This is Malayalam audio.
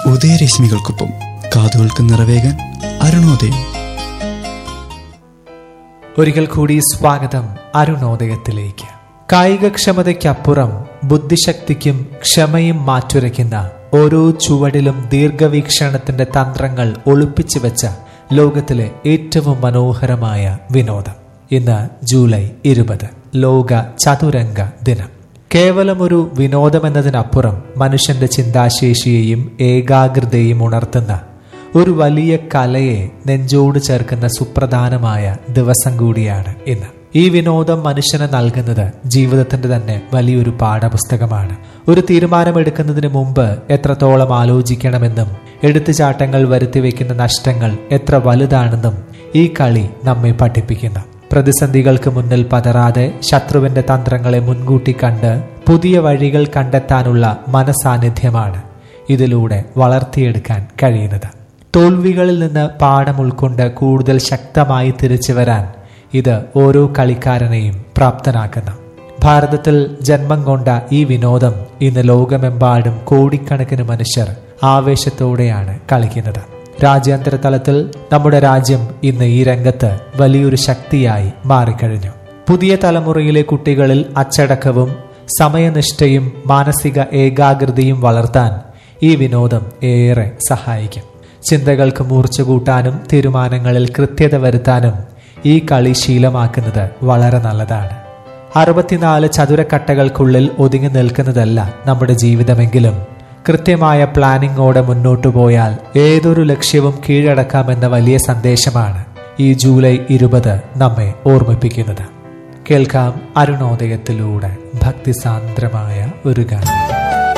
ഉദയരശ്മികൾക്കൊപ്പം കാതുകൾക്ക് നിറവേകാൻ അരുണോദയം ഒരിക്കൽ കൂടി സ്വാഗതം അരുണോദയത്തിലേക്ക് കായികക്ഷമതയ്ക്കപ്പുറം ബുദ്ധിശക്തിക്കും ക്ഷമയും മാറ്റുരയ്ക്കുന്ന ഓരോ ചുവടിലും ദീർഘവീക്ഷണത്തിന്റെ തന്ത്രങ്ങൾ ഒളിപ്പിച്ചു വെച്ച ലോകത്തിലെ ഏറ്റവും മനോഹരമായ വിനോദം ഇന്ന് ജൂലൈ ഇരുപത് ലോക ചതുരംഗ ദിനം കേവലം ഒരു വിനോദമെന്നതിനപ്പുറം മനുഷ്യന്റെ ചിന്താശേഷിയെയും ഏകാഗ്രതയും ഉണർത്തുന്ന ഒരു വലിയ കലയെ നെഞ്ചോട് ചേർക്കുന്ന സുപ്രധാനമായ ദിവസം കൂടിയാണ് ഇന്ന് ഈ വിനോദം മനുഷ്യന് നൽകുന്നത് ജീവിതത്തിന്റെ തന്നെ വലിയൊരു പാഠപുസ്തകമാണ് ഒരു തീരുമാനമെടുക്കുന്നതിന് മുമ്പ് എത്രത്തോളം ആലോചിക്കണമെന്നും എടുത്തുചാട്ടങ്ങൾ വരുത്തിവെക്കുന്ന നഷ്ടങ്ങൾ എത്ര വലുതാണെന്നും ഈ കളി നമ്മെ പഠിപ്പിക്കുന്നു പ്രതിസന്ധികൾക്ക് മുന്നിൽ പതറാതെ ശത്രുവിന്റെ തന്ത്രങ്ങളെ മുൻകൂട്ടി കണ്ട് പുതിയ വഴികൾ കണ്ടെത്താനുള്ള മനസാന്നിധ്യമാണ് ഇതിലൂടെ വളർത്തിയെടുക്കാൻ കഴിയുന്നത് തോൽവികളിൽ നിന്ന് പാഠം ഉൾക്കൊണ്ട് കൂടുതൽ ശക്തമായി തിരിച്ചു വരാൻ ഇത് ഓരോ കളിക്കാരനെയും പ്രാപ്തനാക്കുന്നു ഭാരതത്തിൽ ജന്മം കൊണ്ട ഈ വിനോദം ഇന്ന് ലോകമെമ്പാടും കോടിക്കണക്കിന് മനുഷ്യർ ആവേശത്തോടെയാണ് കളിക്കുന്നത് രാജ്യാന്തര തലത്തിൽ നമ്മുടെ രാജ്യം ഇന്ന് ഈ രംഗത്ത് വലിയൊരു ശക്തിയായി മാറിക്കഴിഞ്ഞു പുതിയ തലമുറയിലെ കുട്ടികളിൽ അച്ചടക്കവും സമയനിഷ്ഠയും മാനസിക ഏകാഗ്രതയും വളർത്താൻ ഈ വിനോദം ഏറെ സഹായിക്കും ചിന്തകൾക്ക് മൂർച്ച കൂട്ടാനും തീരുമാനങ്ങളിൽ കൃത്യത വരുത്താനും ഈ കളി ശീലമാക്കുന്നത് വളരെ നല്ലതാണ് അറുപത്തിനാല് ചതുരക്കട്ടകൾക്കുള്ളിൽ ഒതുങ്ങി നിൽക്കുന്നതല്ല നമ്മുടെ ജീവിതമെങ്കിലും കൃത്യമായ പ്ലാനിങ്ങോടെ മുന്നോട്ടു പോയാൽ ഏതൊരു ലക്ഷ്യവും കീഴടക്കാമെന്ന വലിയ സന്ദേശമാണ് ഈ ജൂലൈ ഇരുപത് നമ്മെ ഓർമ്മിപ്പിക്കുന്നത് കേൾക്കാം അരുണോദയത്തിലൂടെ ഭക്തിസാന്ദ്രമായ ഒരു ഗാനം